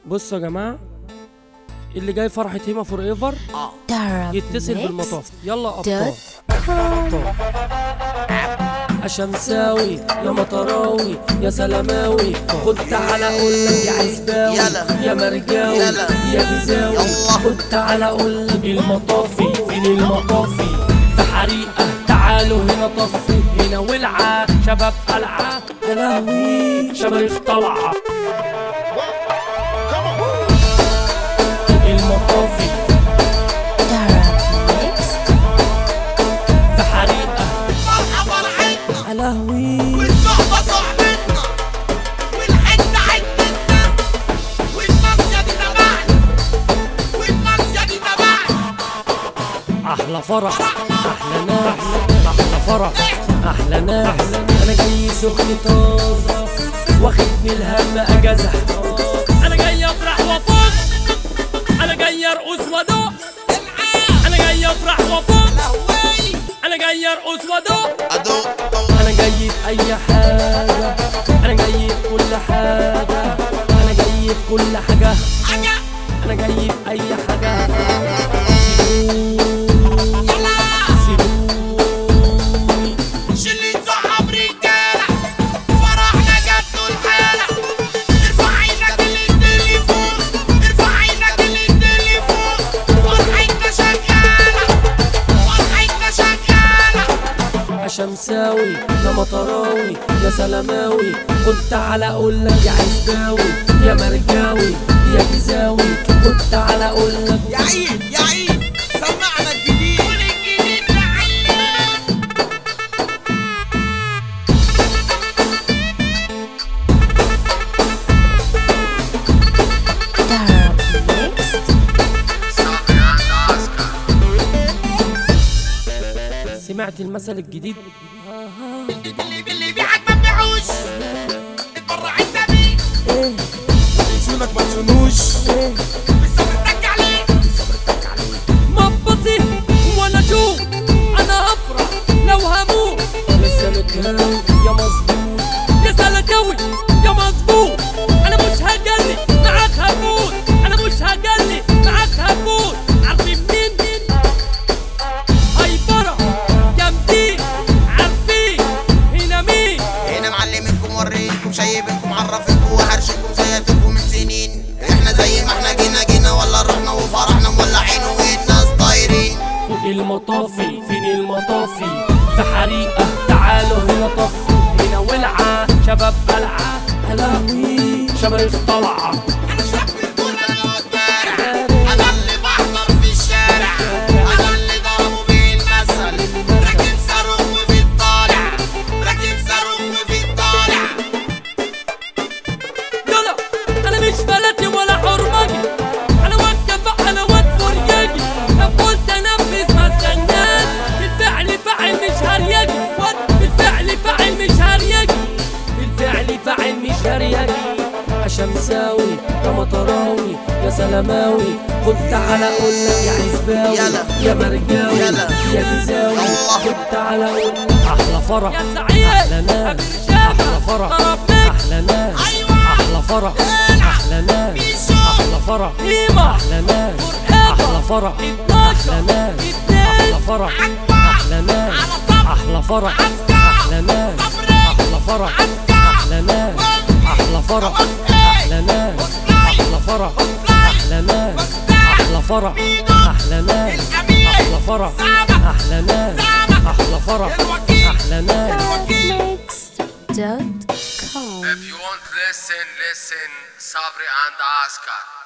بصوا يا جماعه اللي جاي فرحه هيما فور ايفر يتصل بالمطاف يلا ابطال ابطال شمساوي يا مطراوي يا سلماوي خد تعالى اقول لك يا عزباوي يلا. يا مرجاوي يلا. يا جزاوي يلا. خد تعالى اقول لك المطافي فين المطافي في حريقه تعالوا هنا طفوا هنا ولعه شباب قلعه يا لهوي شباب طلعه المطافي في حريقه فرحة فرحتنا يا لهوي والصحبة صحبتنا والحتة حتتنا والناصية دي تبعنا والناصية دي تبعنا احلى فرح احلى ناس احلى فرح احلى ناس انا جاي سخن طازه واخد من الهم اجازه انا جاي افرح وافوق انا جاي ارقص وادق انا جاي افرح وافوق لهوي انا جاي ارقص وادق أدوق انا جاي في اي حاجه انا جاي في كل حاجه انا جاي في كل حاجه حاجة انا جاي في اي حاجه يلا سيبوني شلة صحاب رجالة فرحنا جت الحالة ارفع عينك للتليفون ارفع عينك للتليفون فرحتنا شغالة فرحتنا شغالة شمساوي يا مطراوي يا سلماوي كنت على اقول لك يا عزباوي يا مرجاوي يا جزاوي كنت على اقول لك يا عيد يا عيد سمعنا الجديد قول الجديد يا عيد سمعت المثل الجديد اللي باللي بيعك ما بيعوش اتبرع انت بيه يسونك ما تسونوش بالصبر اتك عليه ما بطي ولا شوف انا افرح لو هموت يا سلكاوي يا مظبوط يا سلكاوي يا مظبوط انا مش هجلي معاك هفوت انا مش هجلي معاك هفوت عارفين مين مين هيبرة جامدين عارفين هنا مين هنا معلمينكم ورينكم شايبينكم عرفينكم وهرشكم سيفينكم من سنين احنا زي ما احنا جينا جينا ولا رحنا وفرحنا مولعين والناس طايرين فوق المطافي فين المطافي في حريقة تعالوا هنا طفوا هنا ولعة شباب قلعة يا لهوي شباب طلعة انا شاب الكل انا والبارع انا اللي بحضر في الشارع انا اللي ضربوا بيه المثل راكب صاروخ وفي الطالع راكب صاروخ وفي الطالع يلا انا مش بلدي ولا حرمجي انا واد كفاح انا واد فرياجي طب قلت انفذ ما استناش بالفعل فاعل مش هرياجي واد بالفعل فاعل مش هرياجي بالفعل فاعل مش هرياجي شمساوي يا مطراوي يا سلماوي كنت على اقول لك يا عزباوي يلا. يا مرجاوي يلا. يا جزاوي الله. كنت على اقول لك احلى فرح يا سعيد احلى ناس احلى فرح ضربناك. احلى ناس أيوة. احلى فرح احلى ناس بيشو. احلى فرح قيمة احلى ناس مرحبا. احلى فرح 12 احلى ناس اتنين. احلى فرح احلى ناس احلى فرح احلى ناس احلى فرح احلى ناس احلى فرح احلى ناس احلى فرح احلى ناس احلى فرح احلى ناس احلى فرح احلى ناس احلى فرح احلى ناس Next.com. If you want listen, listen Sabri and Oscar.